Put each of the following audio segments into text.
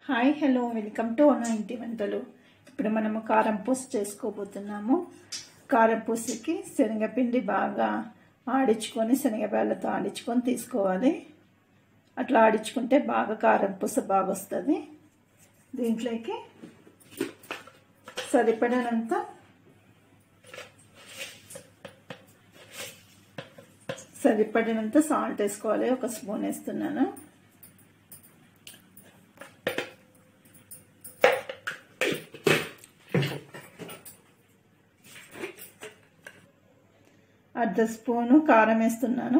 hi hello welcome to నా ఇంటి వంటలు ఇప్పుడు మనము కారం పూస చేసుకోబోతున్నాము కారం పూసకి శనగపిండి బాగా ఆడించుకొని శనగపాయలతో ఆడించుకొని తీసుకోవాలి అట్లా ఆడించుకుంటే బాగా కారం పూస బాగా వస్తుంది దీంట్లోకి సరిపడినంత సరిపడినంత సాల్ట్ వేసుకోవాలి ఒక స్పూన్ వేస్తున్నాను అర్ధ స్పూను కారం వేస్తున్నాను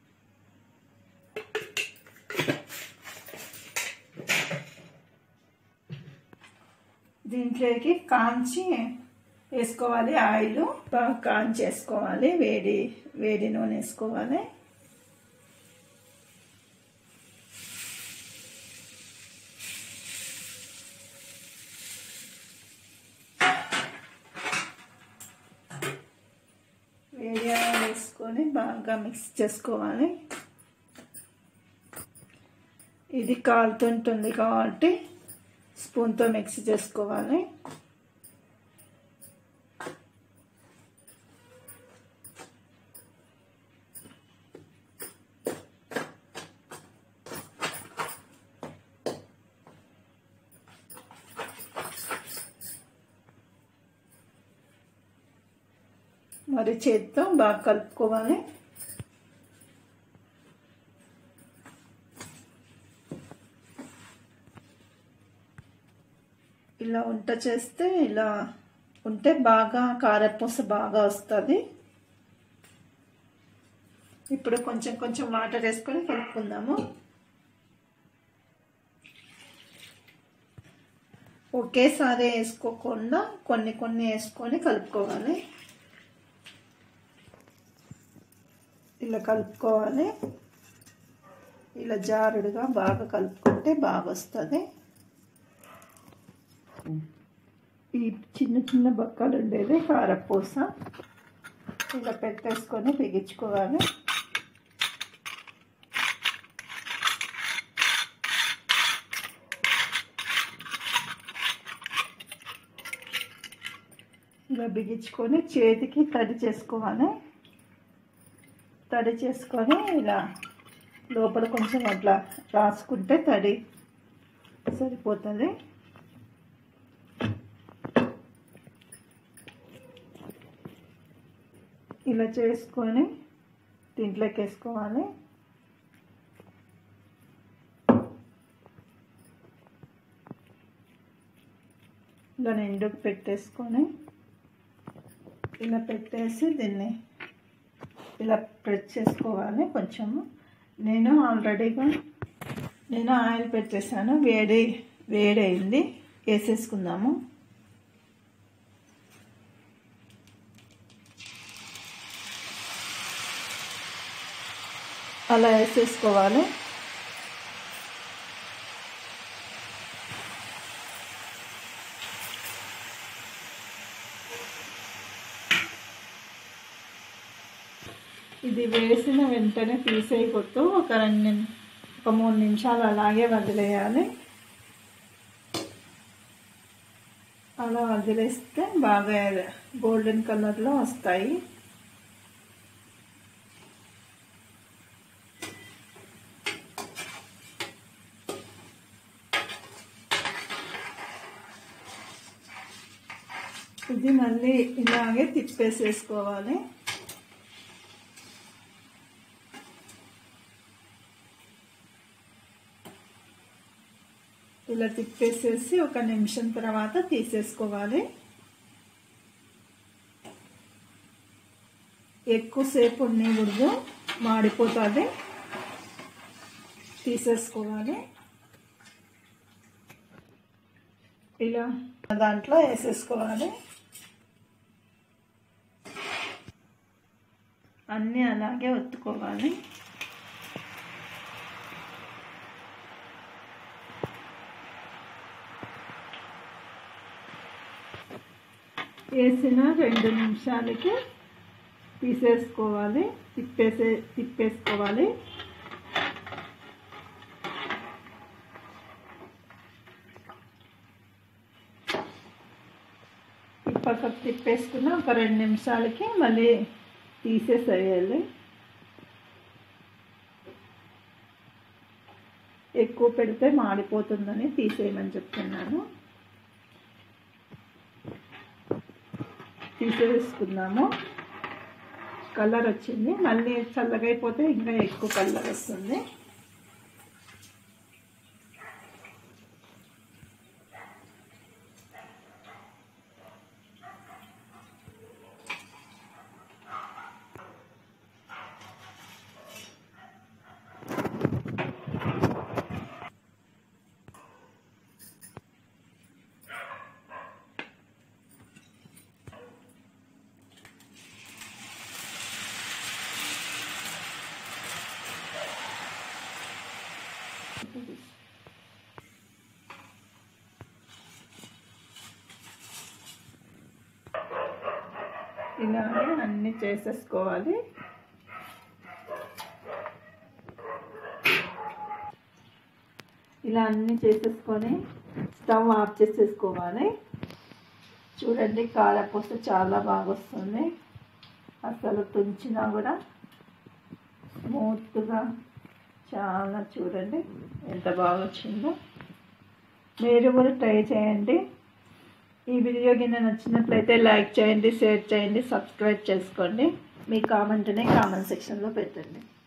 దీంట్లోకి కాంచి వేసుకోవాలి ఆయిల్ బాగా కాంచి వేసుకోవాలి వేడి వేడి నూనె వేసుకోవాలి వేడి ఆయిల్ వేసుకొని బాగా మిక్స్ చేసుకోవాలి ఇది కాలుతుంటుంది కాబట్టి స్పూన్తో మిక్స్ చేసుకోవాలి మరి చేత్తో బాగా కలుపుకోవాలి ఇలా వంట చేస్తే ఇలా ఉంటే బాగా కారపూస బాగా వస్తుంది ఇప్పుడు కొంచెం కొంచెం వాటర్ వేసుకొని కలుపుకుందాము ఒకేసారి వేసుకోకుండా కొన్ని కొన్ని వేసుకొని కలుపుకోవాలి ఇలా కలుపుకోవాలి ఇలా జారుడుగా బాగా కలుపుకుంటే బాగా వస్తుంది ఈ చిన్న చిన్న బొక్కలు ఉండేది కారపూస ఇలా పెట్టేసుకొని బిగించుకోవాలి ఇలా బిగించుకొని చేతికి తడి చేసుకోవాలి తడి చేసుకొని ఇలా లోపల కొంచెం అట్లా రాసుకుంటే తడి సరిపోతుంది ఇలా చేసుకొని దీంట్లోకి వేసుకోవాలి ఇలా నిండుకు పెట్టేసుకొని ఇలా పెట్టేసి దీన్ని ఇలా ప్రెస్ చేసుకోవాలి కొంచెము నేను ఆల్రెడీగా నేను ఆయిల్ పెట్టేసాను వేడి వేడి అయింది వేసేసుకుందాము అలా వేసేసుకోవాలి ఇది వేసిన వెంటనే తీసేయకూడదు ఒక రెండు ఒక మూడు నిమిషాలు అలాగే వదిలేయాలి అలా వదిలేస్తే బాగా గోల్డెన్ కలర్లో వస్తాయి ఇది మళ్ళీ ఇలాగే తిప్పేసేసుకోవాలి ఇలా తిప్పేసేసి ఒక నిమిషం తర్వాత తీసేసుకోవాలి ఎక్కువసేపు ఉండకూడదు మాడిపోతుంది తీసేసుకోవాలి ఇలా దాంట్లో వేసేసుకోవాలి అన్నీ అలాగే ఒత్తుకోవాలి వేసిన రెండు నిమిషాలకి తీసేసుకోవాలి తిప్పేసే తిప్పేసుకోవాలి పక్కకు తిప్పేసుకున్న ఒక రెండు నిమిషాలకి మళ్ళీ తీసేసేయాలి ఎక్కువ పెడితే మాడిపోతుందని తీసేయమని చెప్తున్నాను తీసేసుకుందాము కలర్ వచ్చింది మళ్ళీ చల్లగా అయిపోతే ఇంకా ఎక్కువ కలర్ వస్తుంది ఇలాగే అన్నీ చేసేసుకోవాలి ఇలా అన్నీ చేసేసుకొని స్టవ్ ఆఫ్ చేసేసుకోవాలి చూడండి కారపూస చాలా బాగా వస్తుంది అసలు తుంచినా కూడా స్మూత్గా చాలా చూడండి ఎంత బాగా వచ్చిందో మీరు కూడా ట్రై చేయండి ఈ వీడియో కింద నచ్చినట్లయితే లైక్ చేయండి షేర్ చేయండి సబ్స్క్రైబ్ చేసుకోండి మీ కామెంట్ని కామెంట్ సెక్షన్లో పెట్టండి